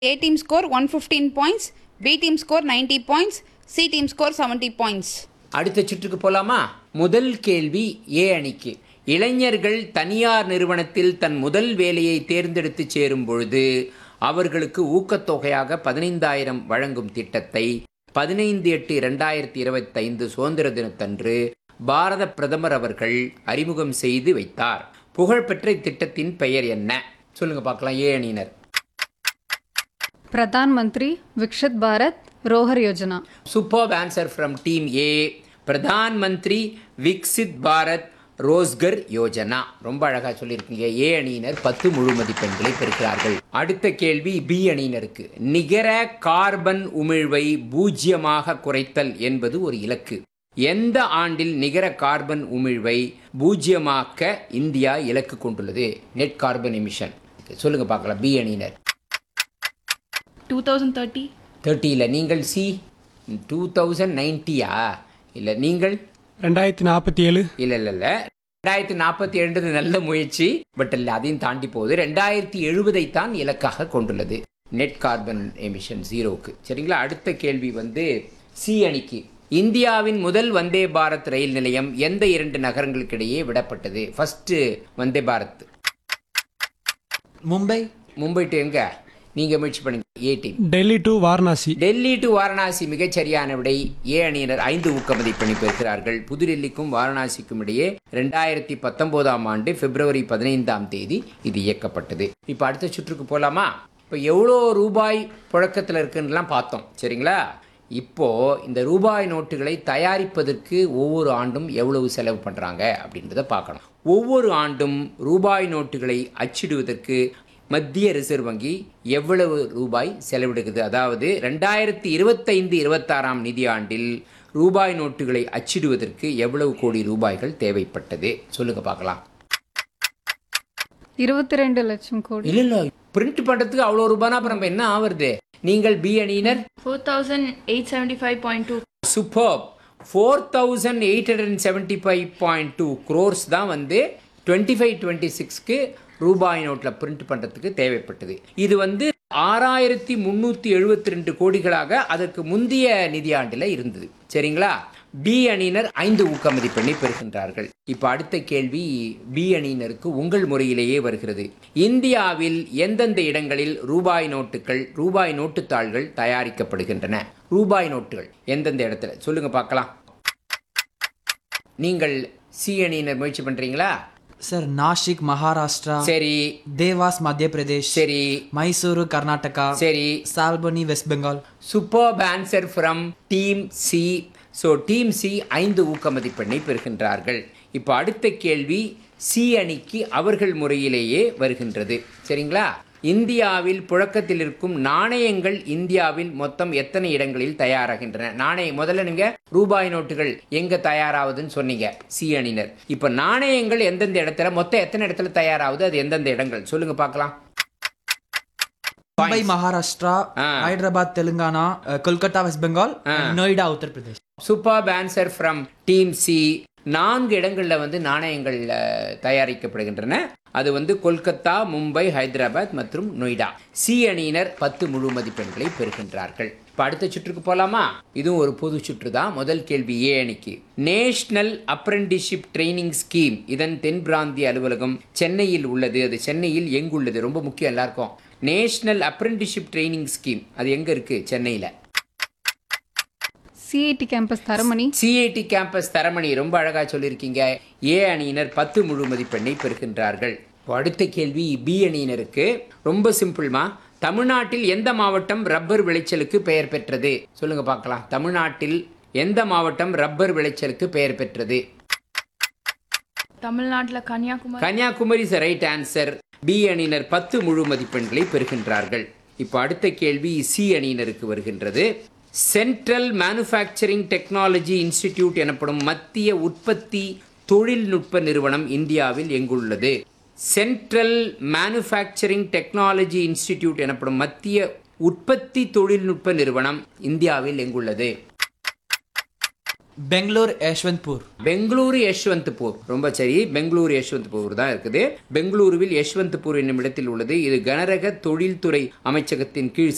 A team score 115 points, B team score 90 points, C team score 70 points. அடுத்த சுற்றுக்கு போலாமா முதல் கேள்வி ஏ அணிக்கு இளைஞர்கள் தனியார் நிறுவனத்தில் தன் முதல் வேலையை தேர்ந்தெடுத்து சேரும் பொழுது அவர்களுக்கு ஊக்கத்தொகையாக பதினைந்தாயிரம் வழங்கும் திட்டத்தை பதினைந்து எட்டு இரண்டாயிரத்தி இருபத்தைந்து சுதந்திர தினத்தன்று பாரத பிரதமர் அவர்கள் அறிமுகம் செய்து வைத்தார் புகழ்பெற்ற இத்திட்டத்தின் பெயர் என்ன சொல்லுங்க பார்க்கலாம் ஏ அணியினர் प्रधान मंत्री विकसित भारत रोहर योजना super answer from team A Pradhan Mantri Viksit Bharat Rozgar Yojana ரொம்ப அழகா சொல்லியிருக்கீங்க ஏ அணியினர் பத்து முழு மதிப்பெண்களை பெறுகிறார்கள் அடுத்த கேள்வி பி அணியினருக்கு நிகர கார்பன் உமிழ்வை பூஜ்ஜியமாக குறைத்தல் என்பது ஒரு இலக்கு எந்த ஆண்டில் நிகர கார்பன் உமிழ்வை பூஜ்ஜியமாக்க இந்தியா இலக்கு கொண்டுள்ளது நெட் கார்பன் எமிஷன் சொல்லுங்க பார்க்கலாம் பி அணியினர் 2030 தேர்ட்டியில் நீங்கள் சி டூ தௌசண்ட் நைன்ட்டியா இல்லை நீங்கள் ரெண்டாயிரத்தி நாற்பத்தி ஏழு இல்லை இல்லை இல்லை ரெண்டாயிரத்தி நாற்பத்தி ஏழுன்றது நல்ல முயற்சி பட் இல்லை அதையும் தாண்டி போகுது ரெண்டாயிரத்தி எழுபதை தான் இலக்காக கொண்டுள்ளது நெட் கார்பன் எமிஷன் ஜீரோக்கு சரிங்களா அடுத்த கேள்வி வந்து சி அணிக்கு இந்தியாவின் முதல் வந்தே பாரத் ரயில் நிலையம் எந்த இரண்டு நகரங்களுக்கிடையே விடப்பட்டது ஃபர்ஸ்ட் வந்தே பாரத் மும்பை மும்பை டு எங்க நீங்க முயற்சி பண்ணுங்க A team Delhi to Varanasi Delhi to Varanasi மிகச் சரியான விடை ஏ அணியினர் ஐந்து ஊக்க மதிப்பெண்ணை பெறுகிறார்கள் புதுடெல்லிக்கும் வாரணாசிக்கும் இடையே ரெண்டாயிரத்தி பத்தொன்பதாம் ஆண்டு பிப்ரவரி பதினைந்தாம் தேதி இது இயக்கப்பட்டது இப்போ அடுத்த சுற்றுக்கு போலாமா இப்போ எவ்வளோ ரூபாய் புழக்கத்தில் இருக்குன்னுலாம் பார்த்தோம் சரிங்களா இப்போ இந்த ரூபாய் நோட்டுகளை தயாரிப்பதற்கு ஒவ்வொரு ஆண்டும் எவ்வளவு செலவு பண்ணுறாங்க அப்படின்றத பார்க்கணும் ஒவ்வொரு ஆண்டும் ரூபாய் நோட்டுகளை அச்சிடுவதற்கு மத்திய ரிசர்வ் வங்கி எவ்வளவு ரூபாய் செலவிடுகிறது அதாவது ரெண்டாயிரத்தி இருபத்தைந்து இருபத்தாறாம் நிதியாண்டில் ரூபாய் நோட்டுகளை அச்சிடுவதற்கு எவ்வளவு கோடி ரூபாய்கள் தேவைப்பட்டது சொல்லுங்க பார்க்கலாம் இருபத்தி ரெண்டு லட்சம் கோடி இல்ல இல்ல பிரிண்ட் பண்றதுக்கு அவ்வளோ ரூபாய்னா அப்புறம் நம்ம என்ன ஆவறது நீங்கள் பி அணியினர் 4875.2 super four thousand eight hundred seventy five point two crores தான் வந்து டுவெண்ட்டி ஃபைவ் டுவெண்ட்டி சிக்ஸ்க்கு ரூபாய் நோட்டில் பிரிண்ட் பண்ணுறதுக்கு தேவைப்பட்டது இது வந்து ஆறாயிரத்தி முந்நூற்றி எழுபத்தி ரெண்டு கோடிகளாக அதற்கு முந்தைய நிதியாண்டில் இருந்தது சரிங்களா பி அணியினர் ஐந்து ஊக்க மதிப்பெண்ணை பெறுகின்றார்கள் இப்போ அடுத்த கேள்வி பி அணியினருக்கு உங்கள் முறையிலேயே வருகிறது இந்தியாவில் எந்தெந்த இடங்களில் ரூபாய் நோட்டுகள் ரூபாய் நோட்டுத்தாள்கள் தயாரிக்கப்படுகின்றன ரூபாய் நோட்டுகள் எந்தெந்த இடத்துல சொல்லுங்க பார்க்கலாம் நீங்கள் சி அணியினர் முயற்சி பண்றீங்களா ಸರ್ ನಾಶಿಕ್ ಮಹಾರಾಷ್ಟ್ರ சரி ದೇವಾಸ್ ಮಧ್ಯಪ್ರದೇಶ್ சரி ಮೈಸೂರು ಕರ್ನಾಟಕ சரி Salboni West Bengal super answer from team C so team C ஐந்து ஊக்க மதிப்பெண்ணை பெறுகின்றார்கள் இப்போ அடுத்த கேள்வி சி அணிக்கு அவர்கள் முறையிலேயே வருகின்றது சரிங்களா இந்தியாவில் புழக்கத்தில் இருக்கும் நாணயங்கள் இந்தியாவில் மொத்தம் எத்தனை இடங்களில் தயாராகின்றன நாணயம் முதல்ல நீங்க ரூபாய் நோட்டுகள் எங்க தயாராகுதுன்னு சொன்னீங்க சி அணியினர் இப்போ நாணயங்கள் எந்தெந்த இடத்துல மொத்தம் எத்தனை இடத்துல தயாராகுது அது எந்தெந்த இடங்கள் சொல்லுங்க பார்க்கலாம் ಮುಂಬೈ ಮಹಾರಾಷ್ಟ್ರ ಆ. ಹೈದರಾಬಾದ್ ತೆಲಂಗಾಣ ಅ, Kolkata West Bengal Noida Uttar Pradesh super answer from team C நான்கு இடங்களில் வந்து நாணயங்கள் அஹ், தயாரிக்கப்படுகின்றன அது வந்து கொல்கத்தா மும்பை ஹைதராபாத் மற்றும் நொய்டா சி அணியினர் பத்து முழு மதிப்பெண்களை பெறுகின்றார்கள் இப்போ அடுத்த சுற்றுக்கு போலாமா இதுவும் ஒரு பொது சுற்று தான் முதல் கேள்வி ஏ அணிக்கு நேஷனல் அப்ரெண்டிஷிப் ட்ரைனிங் ஸ்கீம் இதன் தென் பிராந்திய அலுவலகம் சென்னையில் உள்ளது அது சென்னையில் எங்குள்ளது ரொம்ப முக்கியம் எல்லாருக்கும் நேஷனல் அப்ரெண்டிஷிப் ட்ரைனிங் ஸ்கீம் அது எங்க இருக்கு சென்னையில் CIT campus Taramani CIT campus Taramani ரொம்ப அழகா சொல்லியிருக்கீங்க ஏ அணியினர் பத்து முழு மதிப்பெண்ணை பெறுகின்றார்கள் இப்போ அடுத்த கேள்வி பி அணியினருக்கு ரொம்ப சிம்பிள்மா தமிழ்நாட்டில் எந்த மாவட்டம் ரப்பர் விளைச்சலுக்கு பெயர் பெற்றது சொல்லுங்க பார்க்கலாம் தமிழ்நாட்டில் எந்த மாவட்டம் ரப்பர் விளைச்சலுக்கு பெயர் பெற்றது தமிழ்நாட்டில் Kanyakumari Kanyakumari is right answer B அணியினர் பத்து முழு மதிப்பெண்களை பெறுகின்றார்கள் இப்போ அடுத்த கேள்வி சி அணியினருக்கு வருகின்றது சென்ட்ரல் மேனுஃபேக்சரிங் டெக்னாலஜி இன்ஸ்டிடியூட் எனப்படும் மத்திய உற்பத்தி தொழில்நுட்ப நிறுவனம் இந்தியாவில் எங்குள்ளது சென்ட்ரல் மேனுஃபேக்சரிங் டெக்னாலஜி இன்ஸ்டிடியூட் எனப்படும் மத்திய உற்பத்தி தொழில்நுட்ப நிறுவனம் இந்தியாவில் எங்குள்ளது ಬೆಂಗಳೂರು ಯಶವಂತಪುರ್ பெங்களூரு யஷ்வந்த்பூர் ரொம்ப சரி பெங்களூரு யஷ்வந்த்பூர் தான் இருக்குது பெங்களூருவில் யஷ்வந்த்பூர் என்னும் இடத்தில் உள்ளது இது கனரக தொழில்துறை அமைச்சகத்தின் கீழ்